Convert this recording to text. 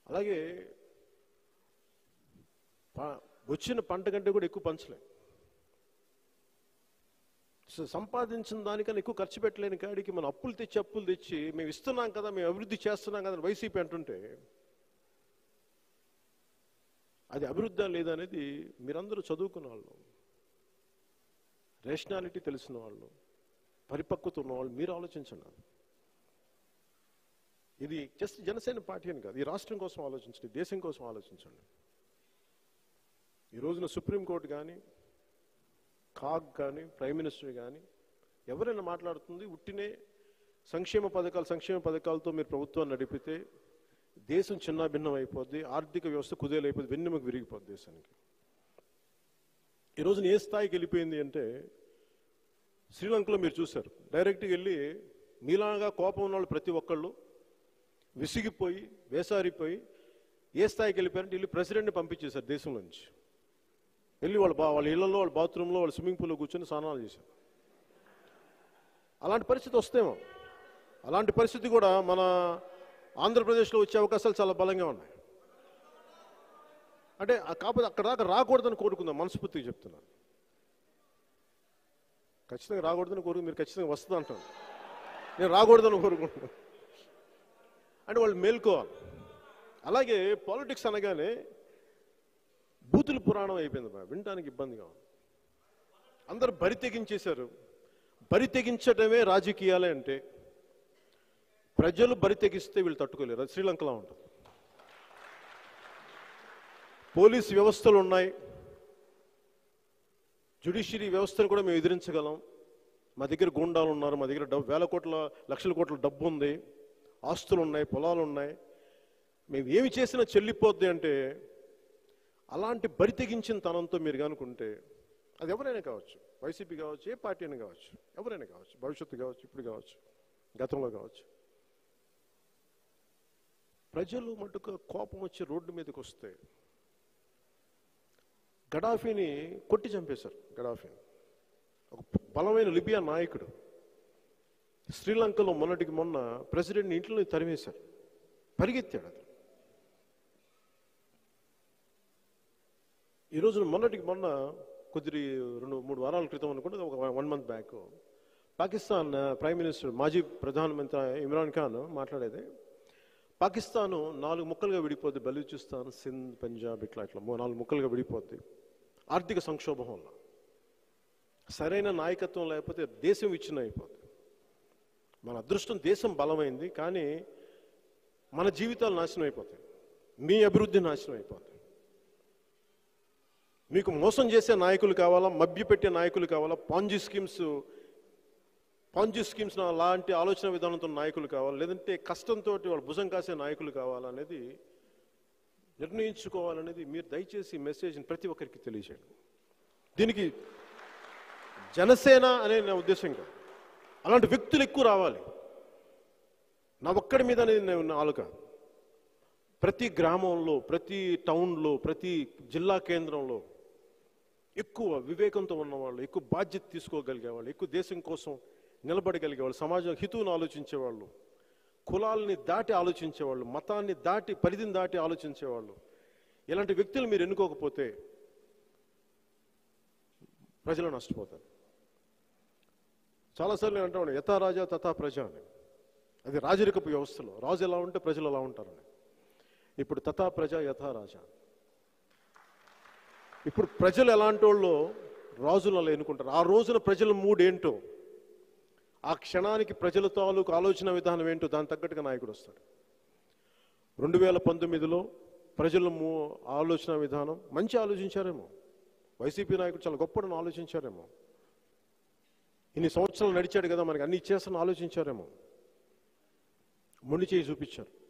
అలాగే ప- వచ్చిన పంట కంటే కూడా ఎక్కువ పంచలేం సో సంపాదించిన దానికన్నా ఎక్కువ ఖర్చు పెట్టలేని కాడికి మనం అప్పులు తెచ్చి అప్పులు తెచ్చి మేము ఇస్తున్నాం కదా మేము అభివృద్ధి చేస్తున్నాం కదా అని వైసీపీ అంటుంటే అది అభివృద్ధి లేదా అనేది మీరందరూ చదువుకున్న వాళ్ళు రేషనాలిటీ తెలిసిన వాళ్ళు పరిపక్వత ఉన్న వాళ్ళు మీరు ఆలోచించండి ఇది జస్ట్ జనసేన పార్టీ అని కాదు ఈ రాష్ట్రం కోసం ఆలోచించండి దేశం కోసం ఆలోచించండి ఈ రోజున సుప్రీంకోర్టు కానీ కాగ్ కానీ ప్రైమ్ మినిస్టర్ కానీ ఎవరైనా మాట్లాడుతుంది ఉట్టినే సంక్షేమ పథకాలు సంక్షేమ పథకాలతో మీరు ప్రభుత్వాన్ని నడిపితే దేశం చిన్న భిన్నం అయిపోద్ది ఆర్థిక వ్యవస్థ కుదేలైపోద్ది వెన్నెముక విరిగిపోద్ది దేశానికి ఈ రోజున ఏ స్థాయికి వెళ్ళిపోయింది అంటే శ్రీలంకలో మీరు చూశారు డైరెక్ట్గా వెళ్ళి మీలాగా కోపం ఉన్న వాళ్ళు ప్రతి ఒక్కళ్ళు విసిగిపోయి వేసారిపోయి ఏ స్థాయికి వెళ్ళిపోయారంటే వెళ్ళి ప్రెసిడెంట్ని పంపించేశారు దేశం నుంచి వెళ్ళి వాళ్ళ బా వాళ్ళ ఇళ్లలో వాళ్ళ బాత్రూంలో వాళ్ళ స్విమ్మింగ్ పూల్లో కూర్చొని స్నానాలు చేశారు అలాంటి పరిస్థితి వస్తేమో అలాంటి పరిస్థితి కూడా మన ఆంధ్రప్రదేశ్లో వచ్చే అవకాశాలు చాలా బలంగా ఉన్నాయి అంటే ఆ- కాకపోతే అక్కడ దాకా రాకూడదని కోరుకుందాం మనస్ఫూర్తిగా చెప్తున్నాను ఖచ్చితంగా రాకూడదని కోరుకు మీరు ఖచ్చితంగా వస్తుంది అంటాను నేను రాకూడదని కోరుకుంటున్నాను అంటే వాళ్ళు మేల్కోవాలి అలాగే పాలిటిక్స్ అనగానే బూతుల పురాణం అయిపోయింది బా వినడానికి ఇబ్బందిగా ఉంది అందరు బరి తెగించేశారు బరి తెగించడమే రాజకీయాలే అంటే ప్రజలు బరి తెగిస్తే వీళ్ళు తట్టుకోలేరు అది శ్రీలంకలో ఉంటుంది పోలీస్ వ్యవస్థలు ఉన్నాయి జ్యుడిషియరీ వ్యవస్థను కూడా మేము ఎదిరించగలం మా దగ్గర గుండాలు ఉన్నారు మా దగ్గర డబ్బు వేల కోట్ల లక్షల కోట్ల డబ్బు ఉంది ఆస్తులు ఉన్నాయి పొలాలు ఉన్నాయి మేము ఏమి చేసినా చెల్లిపోద్ది అంటే అలాంటి బరి తెగించిన తనంతో మీరు కనుకుంటే అది ఎవరైనా కావచ్చు వైసీపీ కావచ్చు ఏ పార్టీ అయినా కావచ్చు ఎవరైనా కావచ్చు భవిష్యత్తు కావచ్చు ఇప్పుడు కావచ్చు గతంలో కావచ్చు ప్రజలు మటుకు కోపం వచ్చి రోడ్డు మీదకి వస్తే గడాఫీని కొట్టి చంపేశారు గడాఫీని ఒక బలమైన లిబియా నాయకుడు శ్రీలంకలో మొన్నటికి మొన్న ప్రెసిడెంట్ ఇంట్లో తరిమేశారు పరిగెత్తాడు అతను ఈ రోజున మొన్నటికి మొన్న కొద్ది రెండు మూడు వారాల క్రితం అనుకుంటే ఒక one month back Pakistan prime minister మాజీ ప్రధానమంత్రి ఇమ్రాన్ ఖాన్ మాట్లాడేది పాకిస్తాన్ నాలుగు ముక్కలుగా విడిపోద్ది బలూచిస్తాన్ సింధ్ పంజాబ్ ఇట్లా ఇట్లా మూ- నాలుగు ముక్కలుగా విడిపోద్ది ఆర్థిక సంక్షోభం వల్ల సరైన నాయకత్వం లేకపోతే దేశం విచ్ఛిన్నం అయిపోద్ది మన అదృష్టం దేశం బలమైంది కానీ మన జీవితాలు నాశనం అయిపోతాయి మీ అభివృద్ధి నాశనం అయిపోతాయి మీకు మోసం చేసే నాయకులు కావాలా మభ్యపెట్టే నాయకులు కావాలా పాంజీ స్కీమ్స్ పాంజీ స్కీమ్స్ నా- లాంటి ఆలోచన విధానంతో నాయకులు కావాలి లేదంటే కష్టంతో వాళ్ళు భుజం కాసే నాయకులు కావాలనేది నిర్ణయించుకోవాలనేది మీరు దయచేసి ఈ మెసేజ్ని ప్రతి ఒక్కరికి తెలియజేయండి దీనికి జనసేన అనే నా ఉద్దేశం కాదు అలాంటి వ్యక్తులు ఎక్కువ రావాలి నా ఒక్కడి మీద అనేది నేను నాలుక ప్రతి గ్రామంలో ప్రతి టౌన్లో ప్రతి జిల్లా కేంద్రంలో ఎక్కువ వివేకంతో ఉన్నవాళ్ళు ఎక్కువ బాధ్యత తీసుకోగలిగే వాళ్ళు ఎక్కువ దేశం కోసం నిలబడగలిగే వాళ్ళు సమాజం హితువును ఆలోచించేవాళ్ళు కులాలని దాటి ఆలోచించేవాళ్ళు మతాన్ని దాటి పరిధిని దాటి ఆలోచించేవాళ్ళు ఇలాంటి వ్యక్తులు మీరు ఎన్నుకోకపోతే ప్రజలు నష్టపోతారు చాలాసార్లు నేను అంటాను యథా రాజా తథా ప్రజ అని అది రాజరికపు వ్యవస్థలో రాజు ఎలా ఉంటే ప్రజలు ఎలా ఉంటారని ఇప్పుడు తథా ప్రజ యథా రాజా ఇప్పుడు ప్రజలు ఎలాంటి వాళ్ళు రాజులు అలా ఎన్నుకుంటారు ఆ రోజున ప్రజల మూడ్ ఏంటో ఆ క్షణానికి ప్రజల తాలూకు ఆలోచన విధానం ఏంటో దాని తగ్గట్టుగా నాయకుడు వస్తాడు రెండు వేల పంతొమ్మిదిలో ప్రజల మూ ఆలోచన విధానం మంచి ఆలోచించారేమో వైసీపీ నాయకుడు చాలా గొప్పడని ఆలోచించారేమో ఇన్ని సంవత్సరాలు నడిచాడు కదా మనకి అన్ని ఇచ్చేస్తాను ఆలోచించారేమో మొండి చేయి చూపించారు